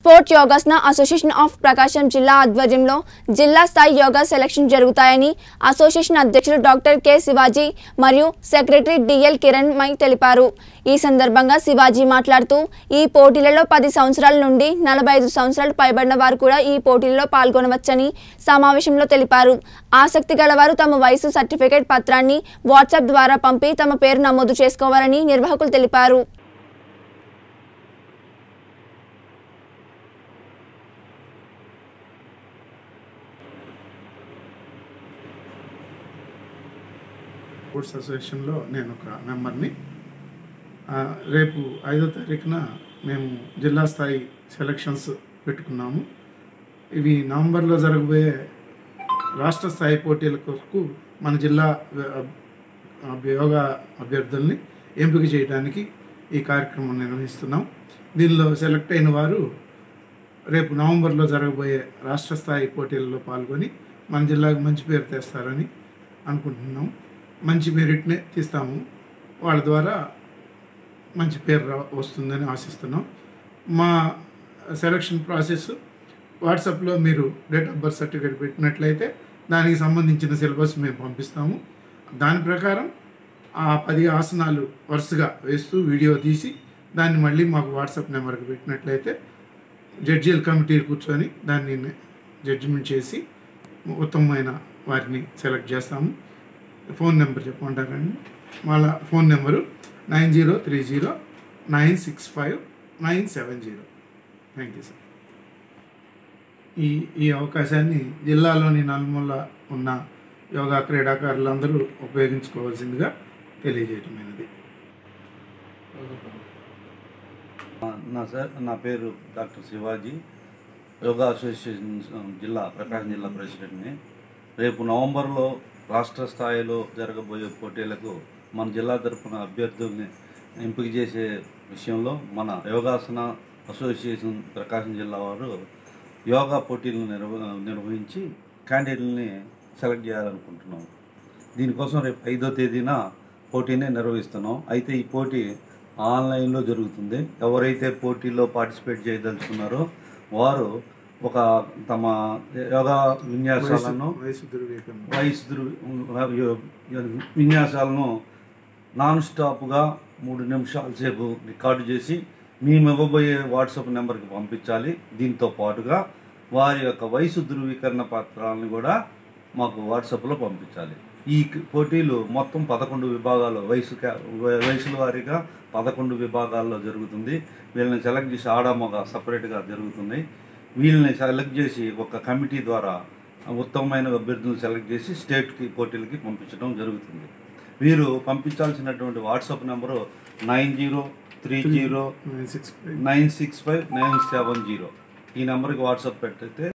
sport Yogasana association of Prakasam జిల్లా ఆధ్వర్యంలో జిల్లా స్థాయి యోగా సెలక్షన్ జరుగుతాయని అసోసియేషన్ అధ్యక్షులు డాక్టర్ కె శివాజీ మరియు సెక్రటరీ డిఎల్ కిరణ్ మై తెలిపారు ఈ సందర్భంగా శివాజీ మాట్లాడుతూ ఈ పోటీలలో పది సంవత్సరాల నుండి నలభై ఐదు సంవత్సరాలు పైబడిన వారు కూడా ఈ పోటీలలో పాల్గొనవచ్చని సమావేశంలో తెలిపారు ఆసక్తి గలవారు తమ వయసు సర్టిఫికేట్ పత్రాన్ని వాట్సాప్ ద్వారా పంపి తమ పేరు నమోదు చేసుకోవాలని నిర్వాహకులు తెలిపారు స్పోర్ట్స్ అసోసియేషన్లో నేను ఒక మెంబర్ని ఆ, రేపు ఐదో తారీఖున మేము జిల్లా స్థాయి సెలక్షన్స్ పెట్టుకున్నాము ఇవి నవంబర్లో జరగబోయే రాష్ట్ర స్థాయి పోటీల కొరకు మన జిల్లా అబ్- అబ్- యోగా అభ్యర్థుల్ని ఎంపిక చేయడానికి ఈ కార్యక్రమం నిర్వహిస్తున్నాం దీనిలో సెలెక్ట్ అయిన వారు రేపు నవంబర్లో జరగబోయే రాష్ట్ర స్థాయి పోటీలలో పాల్గొని మన జిల్లాకు మంచి పేరు తెస్తారని అనుకుంటున్నాం మంచి మెరిట్నే తీస్తాము వాళ్ళ ద్వారా మంచి పేరు రా వస్తుందని ఆశిస్తున్నాం మా సెలక్షన్ ప్రాసెస్ వాట్సాప్లో మీరు డేట్ ఆఫ్ బర్త్ సర్టిఫికేట్ పెట్టినట్లయితే దానికి సంబంధించిన సిలబస్ మేము పంపిస్తాము దాని ప్రకారం ఆ పది ఆసనాలు వరుసగా వేస్తూ వీడియో తీసి దాన్ని మళ్ళీ మాకు వాట్సాప్ నెంబర్కి పెట్టినట్లయితే జడ్జీల కమిటీ కూర్చొని దాన్ని జడ్జిమెంట్ చేసి ఉత్తమమైన వారిని సెలెక్ట్ చేస్తాము ఫోన్ నెంబర్ చెప్పమంటారండి వాళ్ళ phone number nine zero three zero nine six five nine seven zero thank you sir ఈ ఈ అవకాశాన్ని జిల్లాలోని నలుమూల ఉన్న యోగా క్రీడాకారులందరూ ఉపయోగించుకోవాల్సిందిగా తెలియజేయటమైనది నా సార్ నా పేరు డాక్టర్ శివాజీ యోగా అసోసియేషన్ జిల్లా ప్రకాశం జిల్లా ప్రెసిడెంట్ని రేపు నవంబర్లో రాష్ట్ర స్థాయిలో జరగబోయే పోటీలకు మన జిల్లా తరఫున అభ్యర్థుల్ని ఎంపిక చేసే విషయంలో మన యోగాసన అసోసియేషన్ ప్రకాశం జిల్లా వారు యోగా పోటీలను నిర్వ నిర్వహించి క్యాండిడేట్లని సెలెక్ట్ చేయాలనుకుంటున్నాం దీనికోసం రేపు ఐదో తేదీన పోటీని నిర్వహిస్తున్నాం అయితే ఈ పోటీ ఆన్లైన్లో జరుగుతుంది ఎవరైతే పోటీలో పార్టిసిపేట్ చేయదలుచుకున్నారో వారు ఒక తమ యోగా విన్యాసాలను వయసు దుర్వివేకం వయసు దుర్- విన్యాసాలను నాన్ స్టాప్గా మూడు నిమిషాల సేపు రికార్డు చేసి మేము ఇవ్వబోయే వాట్సాప్ నెంబర్కి పంపించాలి దీంతో పాటుగా వారి యొక్క వయసు ధృవీకరణ పత్రాలను కూడా మాకు వాట్సాప్లో పంపించాలి ఈ క- పోటీలు మొత్తం పదకొండు విభాగాలు వయసు కా- వ- వయసుల వారీగా పదకొండు విభాగాల్లో జరుగుతుంది వీళ్ళని సెలెక్ట్ చేసి ఆడమగ సపరేట్గా జరుగుతుంది వీళ్ళని సెలెక్ట్ చేసి ఒక కమిటీ ద్వారా ఉత్తమమైన అభ్యర్థులను సెలెక్ట్ చేసి స్టేట్కి పోటీలకి పంపించడం జరుగుతుంది వీరు పంపించాల్సినటువంటి WhatsApp number nine zero three zero nine six five nine six five nine seven zero ఈ నెంబర్కి వాట్సాప్ పెట్టితే